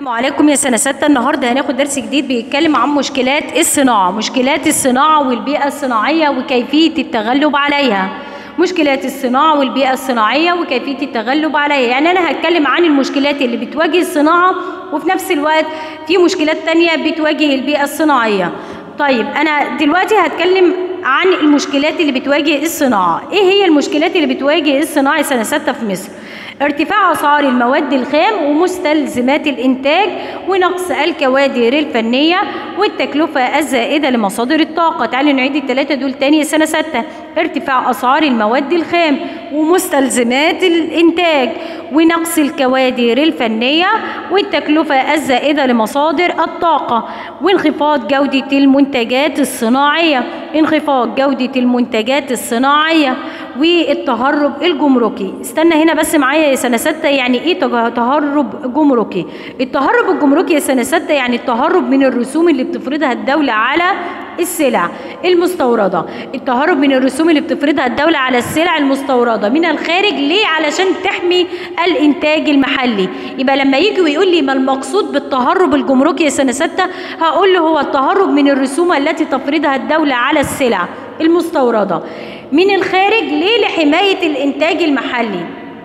السلام عليكم يا سنة ستة النهاردة هناخد درس جديد بيتكلم عن مشكلات الصناعة مشكلات الصناعة والبيئة الصناعية وكيفية التغلب عليها مشكلات الصناعة والبيئة الصناعية وكيفية التغلب عليها يعني أنا هتكلم عن المشكلات اللي بتواجه الصناعة وفي نفس الوقت في مشكلات تانية بتواجه البيئة الصناعية طيب أنا دلوقتي هتكلم عن المشكلات اللي بتواجه الصناعة إيه هي المشكلات اللي بتواجه الصناعة سنة ستة في مصر ارتفاع أسعار المواد الخام ومستلزمات الإنتاج ونقص الكوادر الفنية والتكلفة الزائدة لمصادر الطاقة تعالوا نعيد الثلاثة دول تاني سنة ستة ارتفاع أسعار المواد الخام ومستلزمات الإنتاج ونقص الكوادر الفنية والتكلفة الزائدة لمصادر الطاقة وانخفاض جودة المنتجات الصناعية انخفاض جودة المنتجات الصناعية والتهرب الجمركي استنى هنا بس معايا يا سنة ستة يعني ايه تهرب جمركي التهرب الجمركي يا سنة ستة يعني التهرب من الرسوم اللي بتفرضها الدولة على السلع المستوردة التهرب من الرسوم اللي بتفرضها الدولة على السلع المستوردة من الخارج ليه علشان تحمي الإنتاج المحلي يبقى لما يجي ويقول لي ما المقصود بالتهرب الجمركي يا سنة ستة هقول له هو التهرب من الرسوم التي تفرضها الدولة على السلع المستوردة من الخارج ليه لحماية الإنتاج المحلي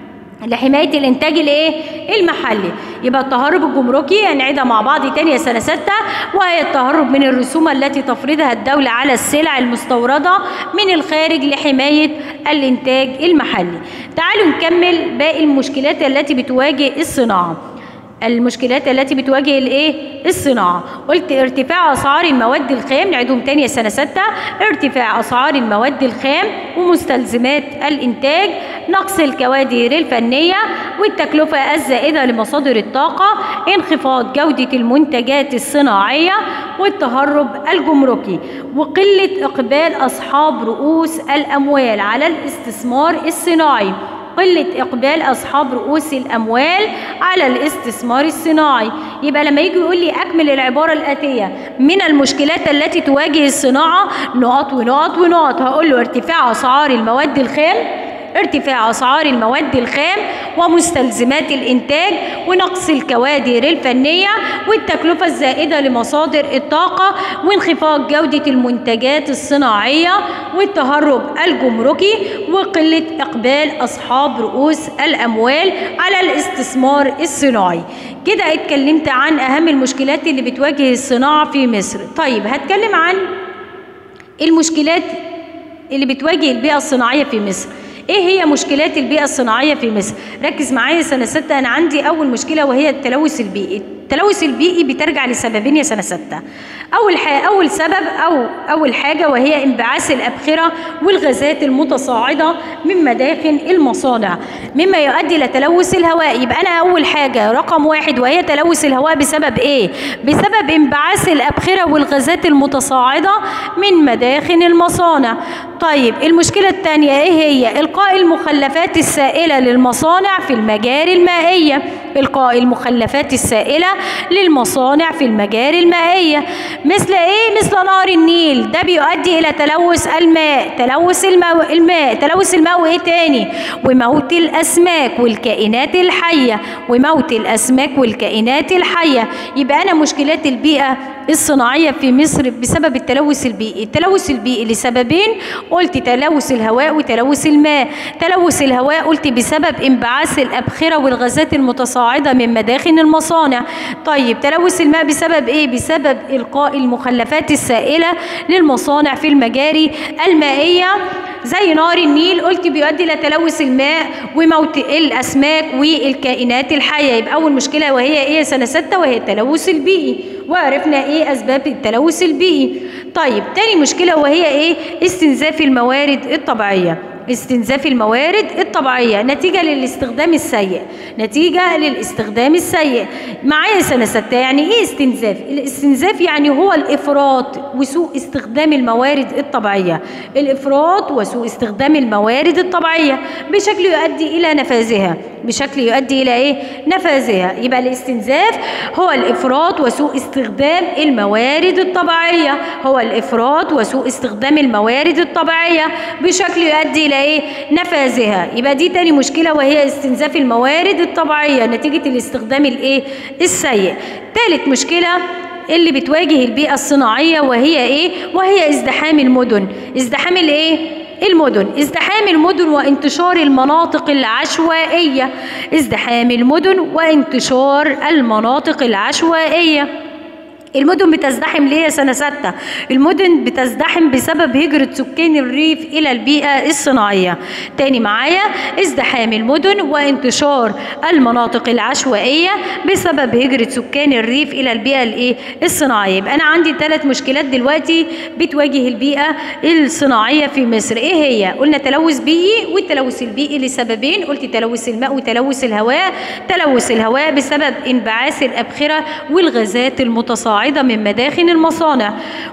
لحماية الإنتاج الإيه؟ المحلي يبقى التهرب الجمركي هنعيدها مع بعض تاني يا سنة ستة وهي التهرب من الرسوم التي تفرضها الدولة على السلع المستوردة من الخارج لحماية الإنتاج المحلي تعالوا نكمل باقي المشكلات التي بتواجه الصناعة المشكلات التي بتواجه الايه الصناعه قلت ارتفاع اسعار المواد الخام نعيدهم تاني يا سنه ستة ارتفاع اسعار المواد الخام ومستلزمات الانتاج نقص الكوادر الفنيه والتكلفه الزائده لمصادر الطاقه انخفاض جوده المنتجات الصناعيه والتهرب الجمركي وقله اقبال اصحاب رؤوس الاموال على الاستثمار الصناعي قلة إقبال أصحاب رؤوس الأموال على الاستثمار الصناعي يبقى لما يجي يقول لي أكمل العبارة الآتية من المشكلات التي تواجه الصناعة نقط ونقط ونقط هقول له ارتفاع أسعار المواد الخام ارتفاع أسعار المواد الخام ومستلزمات الإنتاج ونقص الكوادر الفنية والتكلفة الزائدة لمصادر الطاقة وانخفاض جودة المنتجات الصناعية والتهرب الجمركي وقلة إقبال أصحاب رؤوس الأموال على الاستثمار الصناعي كده اتكلمت عن أهم المشكلات اللي بتواجه الصناعة في مصر طيب هتكلم عن المشكلات اللي بتواجه البيئة الصناعية في مصر ايه هي مشكلات البيئة الصناعية في مصر ركز معايا سنة ستة انا عندي اول مشكلة وهي التلوث البيئي التلوث البيئي بترجع لسببين يا سنة ستة أول حاجة أول سبب أو أول حاجة وهي انبعاث الأبخرة والغازات المتصاعدة من مداخل المصانع مما يؤدي إلى تلوث الهواء يبقى أنا أول حاجة رقم واحد وهي تلوث الهواء بسبب إيه؟ بسبب انبعاث الأبخرة والغازات المتصاعدة من مداخل المصانع طيب المشكلة الثانية إيه هي؟ إلقاء المخلفات السائلة للمصانع في المجاري المائية إلقاء المخلفات السائلة للمصانع في المجاري المائية مثل إيه؟ مثل نهر النيل ده بيؤدي إلى تلوث الماء تلوث الماء, الماء. تلوث الماء وإيه تاني؟ وموت الأسماك والكائنات الحية وموت الأسماك والكائنات الحية يبقى أنا مشكلات البيئة الصناعية في مصر بسبب التلوث البيئي التلوث البيئي لسببين قلت تلوث الهواء وتلوث الماء تلوث الهواء قلت بسبب انبعاث الأبخرة والغازات المتصاعدة من مداخل المصانع طيب تلوث الماء بسبب ايه بسبب إلقاء المخلفات السائلة للمصانع في المجاري المائية زي نهر النيل قلت بيؤدي الى تلوث الماء وموت الاسماك والكائنات الحيه يبقى اول مشكله وهي ايه سنه ستة وهي التلوث البيئي وعرفنا ايه اسباب التلوث البيئي طيب تاني مشكله وهي ايه استنزاف الموارد الطبيعيه استنزاف الموارد الطبيعية نتيجة للاستخدام السيء نتيجة للاستخدام السيء معايا سنة ستة يعني ايه استنزاف الاستنزاف يعني هو الافراط وسوء استخدام الموارد الطبيعية الافراط وسوء استخدام الموارد الطبيعية بشكل يؤدي الى نفاذها بشكل يؤدي الى ايه نفاذها يبقى الاستنزاف هو الافراط وسوء استخدام الموارد الطبيعية هو الافراط وسوء استخدام الموارد الطبيعية بشكل يؤدي الى إلى إيه نفاذها يبقى دي تاني مشكلة وهي استنزاف الموارد الطبيعية نتيجة الاستخدام الإيه السيء تالت مشكلة اللي بتواجه البيئة الصناعية وهي إيه وهي ازدحام المدن ازدحام الإيه المدن ازدحام المدن وانتشار المناطق العشوائية ازدحام المدن وانتشار المناطق العشوائية المدن بتزدحم ليه يا سنة ستة؟ المدن بتزدحم بسبب هجرة سكان الريف إلى البيئة الصناعية تاني معايا ازدحام المدن وانتشار المناطق العشوائية بسبب هجرة سكان الريف إلى البيئة الإيه؟ الصناعية يبقى أنا عندي ثلاث مشكلات دلوقتي بتواجه البيئة الصناعية في مصر إيه هي؟ قلنا تلوث بيئي والتلوث البيئي لسببين قلت تلوث الماء وتلوث الهواء تلوث الهواء بسبب انبعاث الأبخرة والغازات المتصاعدة صاعدة من مداخن المصانع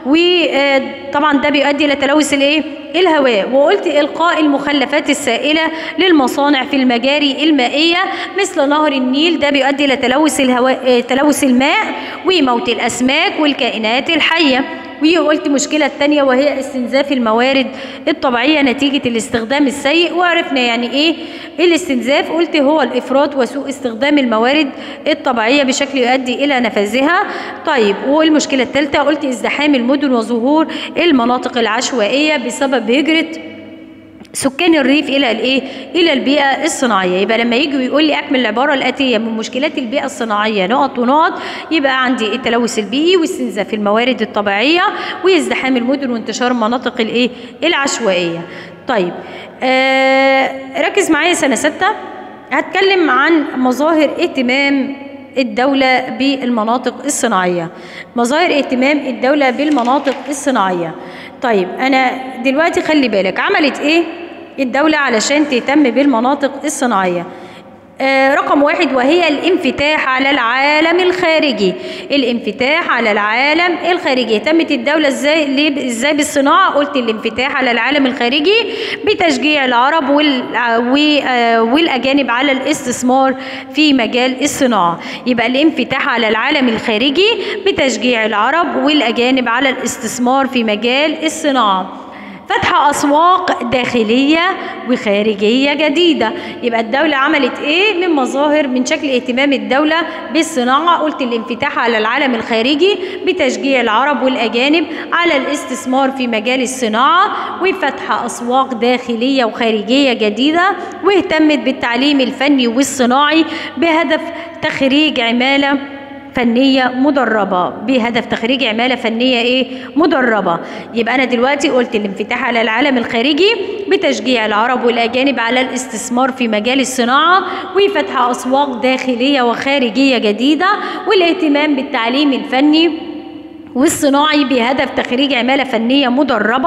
وطبعا ده بيؤدي إلى تلوث الإيه؟ الهواء وقلت إلقاء المخلفات السائلة للمصانع في المجاري المائية مثل نهر النيل ده بيؤدي إلى تلوث الهواء تلوث الماء وموت الأسماك والكائنات الحية وقلت مشكلة التانية وهي استنزاف الموارد الطبيعية نتيجة الاستخدام السيء وعرفنا يعني ايه الاستنزاف قلت هو الافراط وسوء استخدام الموارد الطبيعية بشكل يؤدي الى نفاذها طيب والمشكلة الثالثة قلت ازدحام المدن وظهور المناطق العشوائية بسبب هجرة سكان الريف الى الايه الى البيئه الصناعيه يبقى لما يجي ويقول لي اكمل العباره الاتيه من مشكلات البيئه الصناعيه نقط ونقط يبقى عندي التلوث البيئي واستنزاف الموارد الطبيعيه وازدحام المدن وانتشار المناطق الايه العشوائيه طيب آه ركز معايا سنه ستة هتكلم عن مظاهر اهتمام الدولة بالمناطق الصناعية مظاهر اهتمام الدولة بالمناطق الصناعية طيب أنا دلوقتي خلي بالك عملت إيه الدولة علشان تهتم بالمناطق الصناعية آه رقم واحد وهي الانفتاح على العالم الخارجي الانفتاح على العالم الخارجي اهتمت الدولة ازاي ليه ازاي بالصناعة قلت الانفتاح على العالم الخارجي بتشجيع العرب وال والاجانب على الاستثمار في مجال الصناعة يبقى الانفتاح على العالم الخارجي بتشجيع العرب والاجانب على الاستثمار في مجال الصناعة فتح أسواق داخلية وخارجية جديدة يبقى الدولة عملت إيه من مظاهر من شكل اهتمام الدولة بالصناعة قلت الانفتاح على العالم الخارجي بتشجيع العرب والأجانب على الاستثمار في مجال الصناعة وفتح أسواق داخلية وخارجية جديدة واهتمت بالتعليم الفني والصناعي بهدف تخريج عمالة فنية مدربة بهدف تخريج عمالة فنية ايه مدربة يبقى انا دلوقتي قلت الانفتاح على العالم الخارجي بتشجيع العرب والاجانب على الاستثمار في مجال الصناعة وفتح اسواق داخلية وخارجية جديدة والاهتمام بالتعليم الفني والصناعي بهدف تخريج عمالة فنية مدربة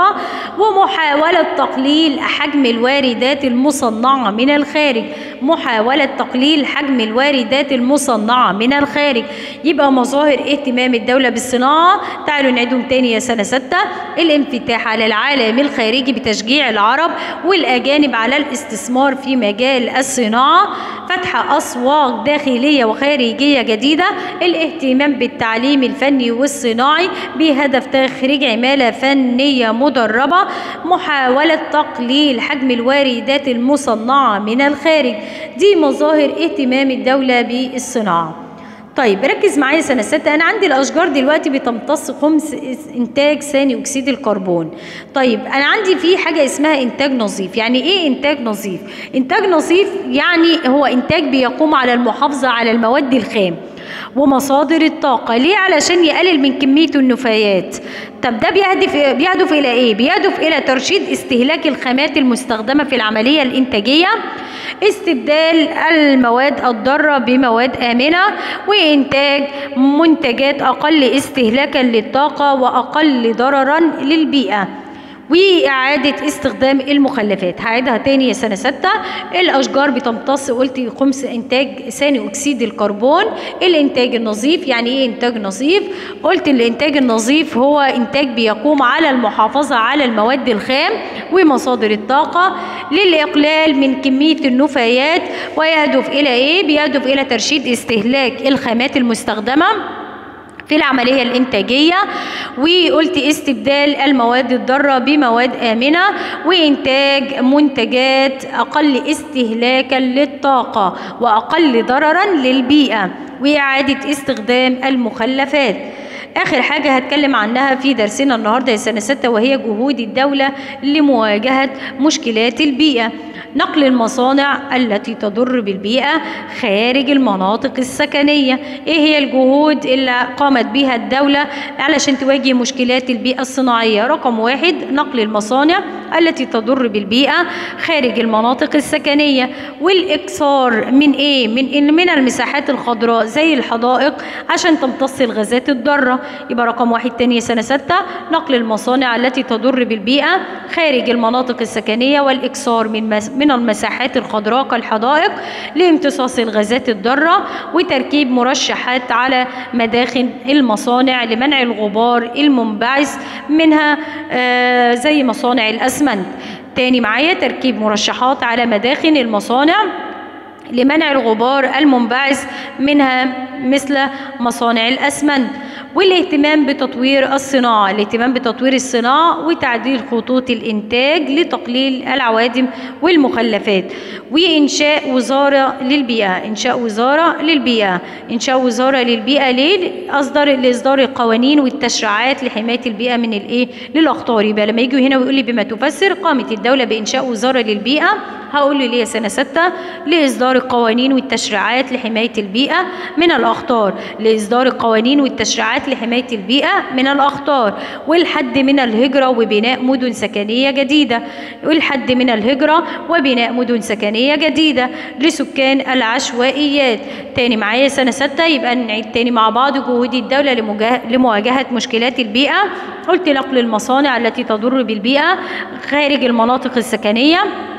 ومحاولة تقليل حجم الواردات المصنعة من الخارج محاولة تقليل حجم الواردات المصنعة من الخارج يبقى مظاهر اهتمام الدولة بالصناعة تعالوا نعيدهم تاني يا سنة ستة الانفتاح على العالم الخارجي بتشجيع العرب والأجانب على الاستثمار في مجال الصناعة فتح أسواق داخلية وخارجية جديدة الاهتمام بالتعليم الفني والصناعي بهدف تخريج عمالة فنية مدربة محاولة تقليل حجم الواردات المصنعة من الخارج دي مظاهر اهتمام الدولة بالصناعة طيب ركز معايا سنة ستة أنا عندي الأشجار دلوقتي بتمتص خمس إنتاج ثاني أكسيد الكربون طيب أنا عندي في حاجة اسمها إنتاج نظيف يعني إيه إنتاج نظيف؟ إنتاج نظيف يعني هو إنتاج بيقوم على المحافظة على المواد الخام ومصادر الطاقة ليه علشان يقلل من كمية النفايات طب ده بيهدف بيهدف إلى إيه؟ بيهدف إلى ترشيد استهلاك الخامات المستخدمة في العملية الإنتاجية استبدال المواد الضارة بمواد آمنة وإنتاج منتجات أقل استهلاكا للطاقة وأقل ضررا للبيئة وإعادة استخدام المخلفات هعيدها تاني يا سنة ستة الأشجار بتمتص قلت خمس إنتاج ثاني أكسيد الكربون الإنتاج النظيف يعني إيه إنتاج نظيف قلت الإنتاج النظيف هو إنتاج بيقوم على المحافظة على المواد الخام ومصادر الطاقة للإقلال من كمية النفايات ويهدف إلى إيه بيهدف إلى ترشيد استهلاك الخامات المستخدمة في العملية الإنتاجية وقلت استبدال المواد الضارة بمواد آمنة وإنتاج منتجات أقل استهلاكا للطاقة وأقل ضررا للبيئة وإعادة استخدام المخلفات آخر حاجة هتكلم عنها في درسنا النهاردة يا سنة ستة وهي جهود الدولة لمواجهة مشكلات البيئة نقل المصانع التي تضر بالبيئة خارج المناطق السكنية ايه هي الجهود اللي قامت بها الدولة علشان تواجه مشكلات البيئة الصناعية رقم واحد نقل المصانع التي تضر بالبيئة خارج المناطق السكنية والإكثار من ايه من من المساحات الخضراء زي الحدائق عشان تمتص الغازات الضارة يبقى رقم واحد تاني سنة ستة نقل المصانع التي تضر بالبيئة خارج المناطق السكنية والإكثار من من المساحات الخضراء كالحدائق لامتصاص الغازات الضارة وتركيب مرشحات على مداخل المصانع لمنع الغبار المنبعث منها آه زي مصانع الأسمنت تاني معايا تركيب مرشحات على مداخل المصانع لمنع الغبار المنبعث منها مثل مصانع الأسمنت والاهتمام بتطوير الصناعة الاهتمام بتطوير الصناعة وتعديل خطوط الإنتاج لتقليل العوادم والمخلفات وإنشاء وزارة للبيئة إنشاء وزارة للبيئة إنشاء وزارة للبيئة ليه أصدر لإصدار القوانين والتشريعات لحماية البيئة من الإيه للأخطار يبقى لما يجوا هنا ويقول لي بما تفسر قامت الدولة بإنشاء وزارة للبيئة هقول له ليه سنة ستة لإصدار القوانين والتشريعات لحماية البيئة من الأخطار لإصدار القوانين والتشريعات لحماية البيئة من الأخطار والحد من الهجرة وبناء مدن سكنية جديدة والحد من الهجرة وبناء مدن سكنية جديدة لسكان العشوائيات تاني معايا سنة ستة يبقى نعيد تاني مع بعض جهود الدولة لمواجهة مشكلات البيئة قلت نقل المصانع التي تضر بالبيئة خارج المناطق السكنية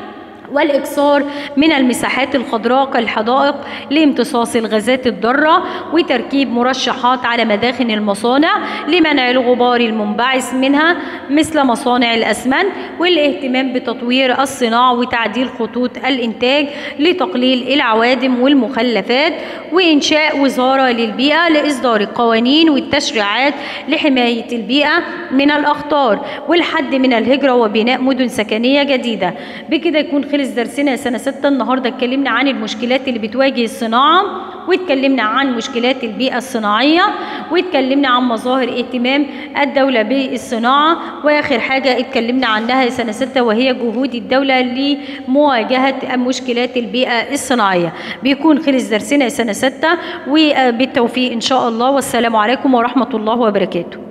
والإكثار من المساحات الخضراء كالحدائق لامتصاص الغازات الضارة وتركيب مرشحات على مداخن المصانع لمنع الغبار المنبعث منها مثل مصانع الأسمنت والاهتمام بتطوير الصناعة وتعديل خطوط الإنتاج لتقليل العوادم والمخلفات وإنشاء وزارة للبيئة لإصدار القوانين والتشريعات لحماية البيئة من الأخطار والحد من الهجرة وبناء مدن سكنية جديدة بكده يكون خلص درسنا سنة ستة النهاردة اتكلمنا عن المشكلات اللي بتواجه الصناعة واتكلمنا عن مشكلات البيئة الصناعية واتكلمنا عن مظاهر اهتمام الدولة بالصناعة وآخر حاجة اتكلمنا عنها سنة ستة وهي جهود الدولة لمواجهة مشكلات البيئة الصناعية بيكون خلص درسنا سنة ستة وبالتوفيق إن شاء الله والسلام عليكم ورحمة الله وبركاته